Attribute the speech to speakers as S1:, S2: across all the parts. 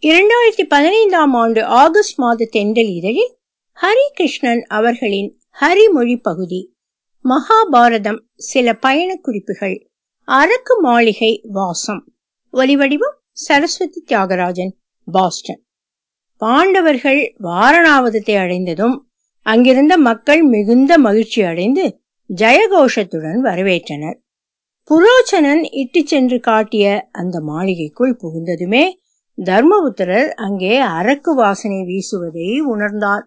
S1: இரண்டாயிரத்தி பதினைந்தாம் ஆண்டு ஆகஸ்ட் மாத தென்றல் இதழில் ஹரி கிருஷ்ணன் அவர்களின் ஹரிமொழி பகுதி மகாபாரதம் சில பயண குறிப்புகள் அரக்கு மாளிகை வாசம் ஒலிவடிவம் சரஸ்வதி தியாகராஜன் பாஸ்டன் பாண்டவர்கள் வாரணாவதத்தை அடைந்ததும் அங்கிருந்த மக்கள் மிகுந்த மகிழ்ச்சி அடைந்து ஜெயகோஷத்துடன் வரவேற்றனர் புரோச்சனன் இட்டு சென்று காட்டிய அந்த மாளிகைக்குள் புகுந்ததுமே தர்மபுத்திரர் அங்கே அரக்கு வாசனை வீசுவதை உணர்ந்தார்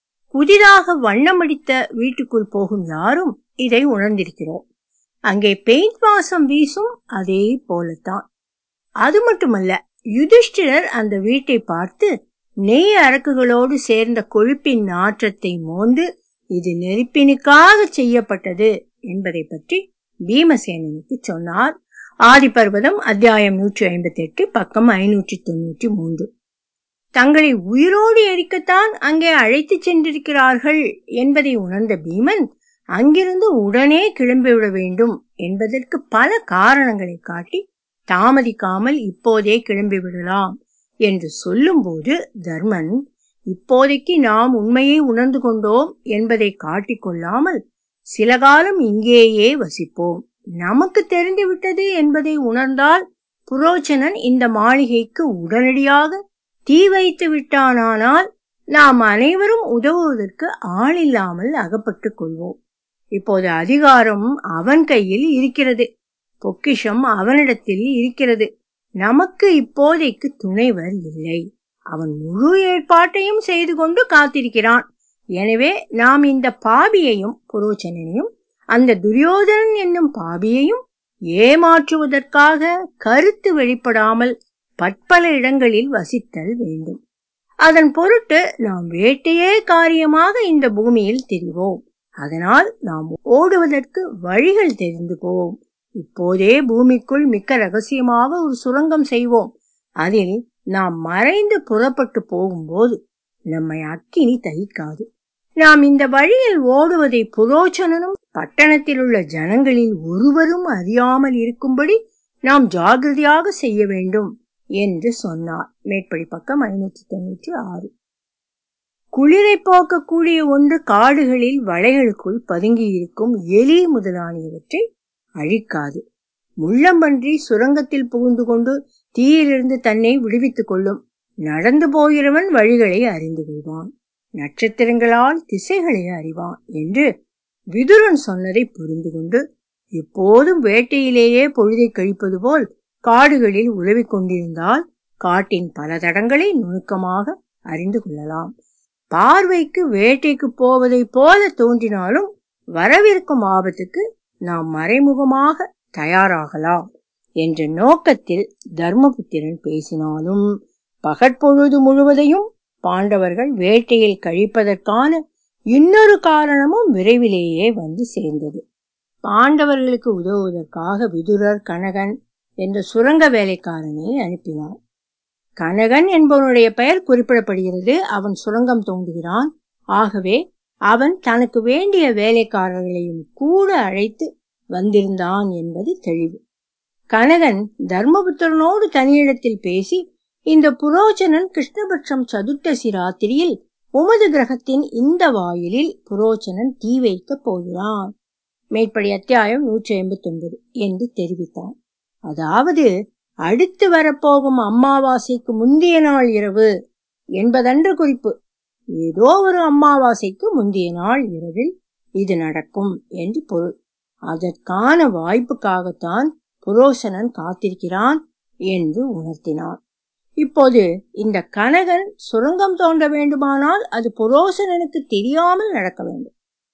S1: புதிதாக வண்ணமடித்த வீட்டுக்குள் போகும் யாரும் இதை உணர்ந்திருக்கிறோம் அங்கே பெயிண்ட் வாசம் வீசும் அதே போலத்தான் அது மட்டுமல்ல யுதிஷ்டிரர் அந்த வீட்டை பார்த்து நெய் அரக்குகளோடு சேர்ந்த கொழுப்பின் நாற்றத்தை மோந்து இது நெருப்பினுக்காக செய்யப்பட்டது என்பதை பற்றி பீமசேனனுக்கு சொன்னார் ஆதிபர்வதம் அத்தியாயம் நூற்றி ஐம்பத்தி எட்டு பக்கம் ஐநூற்றி தொன்னூற்றி மூன்று தங்களை உயிரோடு எரிக்கத்தான் அங்கே அழைத்து சென்றிருக்கிறார்கள் என்பதை உணர்ந்த பீமன் அங்கிருந்து உடனே கிளம்பிவிட வேண்டும் என்பதற்கு பல காரணங்களை காட்டி தாமதிக்காமல் இப்போதே கிளம்பிவிடலாம் என்று சொல்லும்போது தர்மன் இப்போதைக்கு நாம் உண்மையை உணர்ந்து கொண்டோம் என்பதை காட்டிக்கொள்ளாமல் சில காலம் இங்கேயே வசிப்போம் நமக்கு தெரிந்து விட்டது என்பதை உணர்ந்தால் புரோச்சனன் இந்த மாளிகைக்கு உடனடியாக தீ வைத்து விட்டானால் நாம் அனைவரும் உதவுவதற்கு ஆள் இல்லாமல் அகப்பட்டுக் கொள்வோம் இப்போது அதிகாரம் அவன் கையில் இருக்கிறது பொக்கிஷம் அவனிடத்தில் இருக்கிறது நமக்கு இப்போதைக்கு துணைவர் இல்லை அவன் முழு ஏற்பாட்டையும் செய்து கொண்டு காத்திருக்கிறான் எனவே நாம் இந்த பாபியையும் புரோச்சனையும் அந்த துரியோதனன் என்னும் பாபியையும் ஏமாற்றுவதற்காக கருத்து வெளிப்படாமல் பற்பல இடங்களில் வசித்தல் வேண்டும் அதன் பொருட்டு நாம் வேட்டையே காரியமாக இந்த பூமியில் தெரிவோம் அதனால் நாம் ஓடுவதற்கு வழிகள் தெரிந்து போவோம் இப்போதே பூமிக்குள் மிக்க ரகசியமாக ஒரு சுரங்கம் செய்வோம் அதில் நாம் மறைந்து புறப்பட்டு போகும்போது நம்மை அக்கினி தகிக்காது நாம் இந்த வழியில் ஓடுவதை புரோச்சனனும் பட்டணத்தில் உள்ள ஜனங்களில் ஒருவரும் அறியாமல் இருக்கும்படி நாம் ஜாகிரதையாக செய்ய வேண்டும் என்று சொன்னார் மேற்படி பக்கம் ஐநூற்றி தொண்ணூற்றி ஆறு குளிரை போக்கக்கூடிய ஒன்று காடுகளில் வளைகளுக்குள் பதுங்கி இருக்கும் எலி முதலானியவற்றை அழிக்காது முள்ளம்பன்றி சுரங்கத்தில் புகுந்து கொண்டு தீயிலிருந்து தன்னை விடுவித்துக் கொள்ளும் நடந்து போகிறவன் வழிகளை அறிந்து கொள்வான் நட்சத்திரங்களால் திசைகளை அறிவான் என்று விதுரன் சொன்னதை புரிந்து கொண்டு எப்போதும் வேட்டையிலேயே பொழுதை கழிப்பது போல் காடுகளில் உழவிக் கொண்டிருந்தால் காட்டின் பல தடங்களை நுணுக்கமாக அறிந்து கொள்ளலாம் பார்வைக்கு வேட்டைக்கு போவதை போல தோன்றினாலும் வரவிருக்கும் ஆபத்துக்கு நாம் மறைமுகமாக தயாராகலாம் என்ற நோக்கத்தில் தர்மபுத்திரன் பேசினாலும் பகற்பொழுது முழுவதையும் பாண்டவர்கள் வேட்டையில் கழிப்பதற்கான இன்னொரு காரணமும் விரைவிலேயே வந்து சேர்ந்தது பாண்டவர்களுக்கு உதவுவதற்காக விதுரர் கனகன் என்ற சுரங்க வேலைக்காரனை அனுப்பினார் கனகன் என்பவனுடைய பெயர் குறிப்பிடப்படுகிறது அவன் சுரங்கம் தோண்டுகிறான் ஆகவே அவன் தனக்கு வேண்டிய வேலைக்காரர்களையும் கூட அழைத்து வந்திருந்தான் என்பது தெளிவு கனகன் தர்மபுத்திரனோடு தனியிடத்தில் பேசி இந்த புரோச்சனன் கிருஷ்ணபட்சம் சதுர்த்தசி ராத்திரியில் உமது கிரகத்தின் இந்த வாயிலில் புரோச்சனன் தீ வைக்கப் போகிறான் மேற்படி அத்தியாயம் நூற்றி ஐம்பத்தி ஒன்பது என்று தெரிவித்தான் அதாவது அடுத்து வரப்போகும் அம்மாவாசைக்கு முந்தைய நாள் இரவு என்பதன்று குறிப்பு ஏதோ ஒரு அம்மாவாசைக்கு முந்தைய நாள் இரவில் இது நடக்கும் என்று பொருள் அதற்கான வாய்ப்புக்காகத்தான் புரோசனன் காத்திருக்கிறான் என்று உணர்த்தினான் இப்போது இந்த கனகன் சுரங்கம் தோண்ட வேண்டுமானால் அது புரோசனனுக்கு தெரியாமல் நடக்க வேண்டும்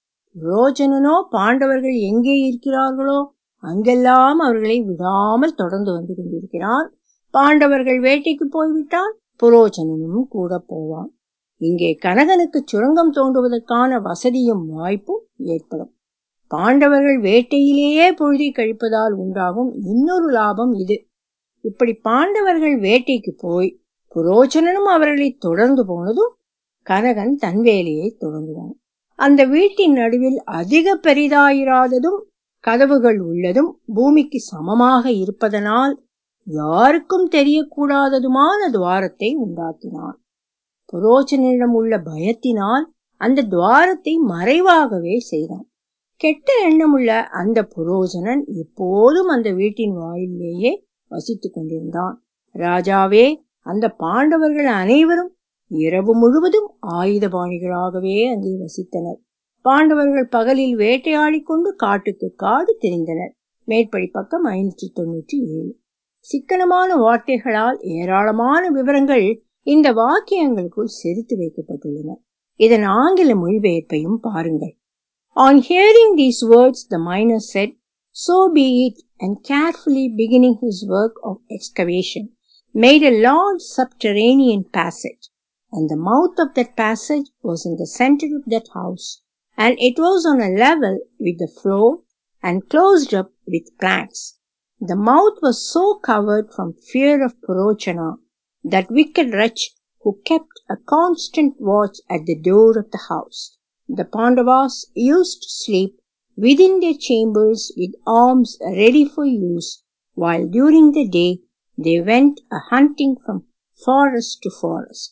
S1: புரோஜனனோ பாண்டவர்கள் எங்கே இருக்கிறார்களோ அங்கெல்லாம் அவர்களை விடாமல் தொடர்ந்து வந்து கொண்டிருக்கிறான் பாண்டவர்கள் வேட்டைக்கு போய்விட்டால் புரோஜனனும் கூட போவான் இங்கே கனகனுக்கு சுரங்கம் தோண்டுவதற்கான வசதியும் வாய்ப்பும் ஏற்படும் பாண்டவர்கள் வேட்டையிலேயே பொழுதை கழிப்பதால் உண்டாகும் இன்னொரு லாபம் இது இப்படி பாண்டவர்கள் வேட்டைக்கு போய் புரோச்சனனும் அவர்களை தொடர்ந்து போனதும் கனகன் தன் வேலையை தொடங்குவான் அந்த வீட்டின் நடுவில் அதிக பெரிதாயிராததும் கதவுகள் உள்ளதும் பூமிக்கு சமமாக இருப்பதனால் யாருக்கும் தெரியக்கூடாததுமான துவாரத்தை உண்டாக்கினான் புரோச்சனிடம் உள்ள பயத்தினால் அந்த துவாரத்தை மறைவாகவே செய்தான் கெட்ட எண்ணமுள்ள அந்த புரோஜனன் எப்போதும் அந்த வீட்டின் வாயிலேயே வசித்துக் கொண்டிருந்தான் ராஜாவே அந்த பாண்டவர்கள் அனைவரும் இரவு முழுவதும் ஆயுதபாணிகளாகவே அங்கே வசித்தனர் பாண்டவர்கள் பகலில் வேட்டையாடி கொண்டு காட்டுக்கு காடு திரிந்தனர் மேற்படி பக்கம் ஐநூற்றி தொன்னூற்றி ஏழு சிக்கனமான வார்த்தைகளால் ஏராளமான விவரங்கள் இந்த வாக்கியங்களுக்குள் செரித்து வைக்கப்பட்டுள்ளன இதன் ஆங்கில மொழிபெயர்ப்பையும் பாருங்கள் On hearing these words, the miner said, So be it, and carefully beginning his work of excavation, made a large subterranean passage, and the mouth of that passage was in the center of that house, and it was on a level with the floor, and closed up with planks. The mouth was so covered from fear of Purochana, that wicked wretch who kept a constant watch at the door of the house. The Pandavas used to sleep within their chambers with arms ready for use, while during the day they went a hunting from forest to forest.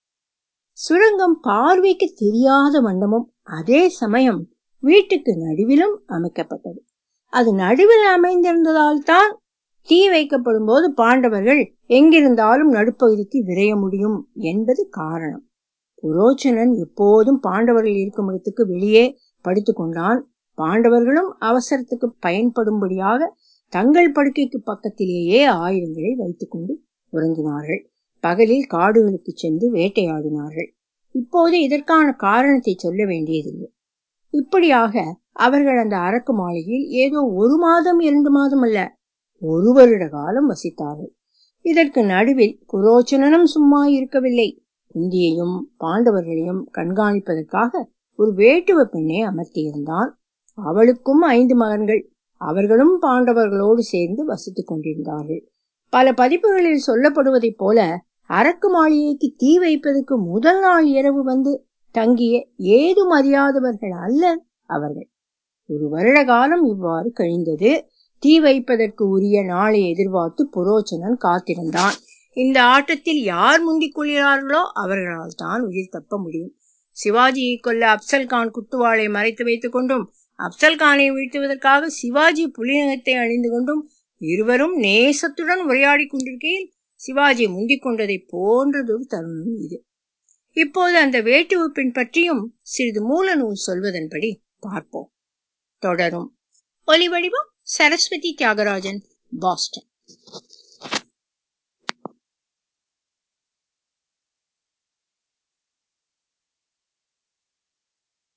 S1: சுரங்கம் பார்வைக்கு தெரியாத வண்ணமும் அதே சமயம் வீட்டுக்கு நடுவிலும் அமைக்கப்பட்டது அது நடுவில் அமைந்திருந்ததால் தான் தீ வைக்கப்படும் போது பாண்டவர்கள் எங்கிருந்தாலும் நடுப்பகுதிக்கு விரைய முடியும் என்பது காரணம் புரோச்சனன் எப்போதும் பாண்டவர்கள் இருக்கும் இடத்துக்கு வெளியே படுத்துக் கொண்டான் பாண்டவர்களும் அவசரத்துக்கு பயன்படும்படியாக தங்கள் படுக்கைக்கு பக்கத்திலேயே ஆயுதங்களை வைத்துக்கொண்டு உறங்கினார்கள் பகலில் காடுகளுக்கு சென்று வேட்டையாடினார்கள் இப்போது இதற்கான காரணத்தை சொல்ல வேண்டியதில்லை இப்படியாக அவர்கள் அந்த அரக்கு மாளிகையில் ஏதோ ஒரு மாதம் இரண்டு மாதம் அல்ல ஒரு வருட காலம் வசித்தார்கள் இதற்கு நடுவில் புரோச்சனனும் சும்மா இருக்கவில்லை குந்தியையும் பாண்டவர்களையும் கண்காணிப்பதற்காக ஒரு வேட்டுவ பெண்ணை அமர்த்தியிருந்தான் அவளுக்கும் ஐந்து மகன்கள் அவர்களும் பாண்டவர்களோடு சேர்ந்து வசித்துக் கொண்டிருந்தார்கள் பல பதிப்புகளில் சொல்லப்படுவதைப் போல அரக்கு மாளிகைக்கு தீ வைப்பதற்கு முதல் நாள் இரவு வந்து தங்கிய ஏதும் அறியாதவர்கள் அல்ல அவர்கள் ஒரு வருட காலம் இவ்வாறு கழிந்தது தீ வைப்பதற்கு உரிய நாளை எதிர்பார்த்து புரோச்சனன் காத்திருந்தான் இந்த ஆட்டத்தில் யார் முந்திக் கொள்கிறார்களோ அவர்களால் தான் உயிர் தப்ப முடியும் சிவாஜியை கொல்ல அப்சல் கான் குத்துவாளை மறைத்து வைத்துக் கொண்டும் அப்சல் கானை வீழ்த்துவதற்காக சிவாஜி புலிநகத்தை அணிந்து கொண்டும் இருவரும் நேசத்துடன் உரையாடி கொண்டிருக்கையில் சிவாஜி முந்திக் கொண்டதை போன்றதொரு தருணம் இது இப்போது அந்த வேட்டுவ பெண் பற்றியும் சிறிது மூல நூல் சொல்வதன்படி பார்ப்போம் தொடரும் ஒலி வடிவம் சரஸ்வதி தியாகராஜன் பாஸ்டன்